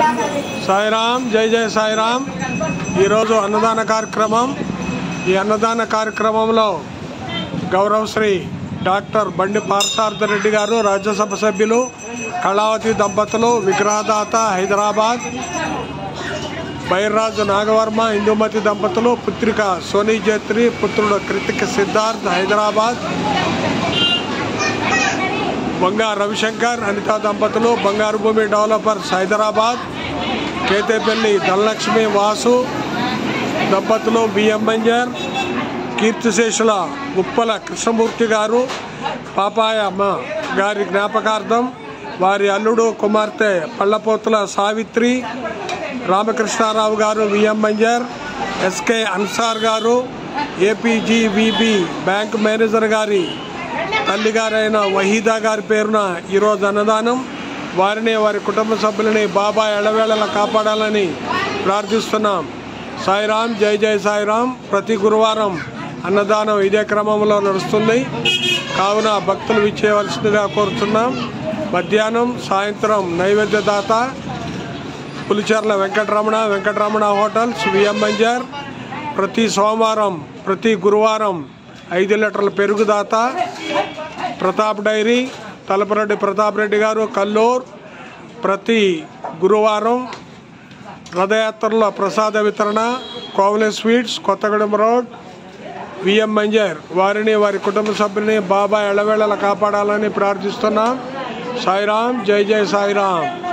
సాయిరామ్ జై జై సాయిరామ్ ఈరోజు అన్నదాన కార్యక్రమం ఈ అన్నదాన కార్యక్రమంలో గౌరవశ్రీ డాక్టర్ బండి పార్థసారథి రెడ్డి గారు రాజ్యసభ సభ్యులు కళావతి దంపతులు విగ్రహదాత హైదరాబాద్ బైర్రాజు నాగవర్మ ఇందుమతి దంపతులు పుత్రిక సోనీ జేత్రి పుత్రుడు కృతిక్ సిద్ధార్థ్ హైదరాబాద్ బంగా రవిశంకర్ అనిత దంపతులు బంగారు భూమి డెవలపర్స్ హైదరాబాద్ కేతేపల్లి ధనలక్ష్మి వాసు దంపతులు బిఎం బంజర్ కీర్తిశేషుల ఉప్పల కృష్ణమూర్తి గారు పాపాయమ్మ గారి జ్ఞాపకార్థం వారి అల్లుడు కుమార్తె పళ్ళపోతుల సావిత్రి రామకృష్ణారావు గారు విఎం బంజర్ ఎస్కే అన్సార్ గారు ఏపీజీవిబి బ్యాంక్ మేనేజర్ గారి తల్లిగారైన వహీదా గారి పేరున ఈరోజు అన్నదానం వారిని వారి కుటుంబ సభ్యులని బాబా ఎడవేళలా కాపాడాలని ప్రార్థిస్తున్నాం సాయిరాం జై జై సాయిరాం ప్రతి గురువారం అన్నదానం ఇదే క్రమంలో నడుస్తుంది కావున భక్తులు విచ్చేయవలసిందిగా కోరుతున్నాం మధ్యాహ్నం సాయంత్రం నైవేద్యదాత పులిచెర్ల వెంకటరమణ వెంకటరమణ హోటల్స్ విఎం బంజార్ ప్రతి సోమవారం ప్రతి గురువారం ఐదు లీటర్ల పెరుగుదాత ప్రతాప్ డైరీ తలపరెడ్డి ప్రతాప్ రెడ్డి గారు కల్లూర్ ప్రతి గురువారం రథయాత్రలో ప్రసాద వితరణ Kovale sweets Kothagudem road VM Manjar వారిని వారి కుటుంబ సభ్యుల్ని బాబా ఎళ్ళవేళలా కాపాడాలని ప్రార్థిస్తున్నాం సాయిరాం జై జై సాయిరాం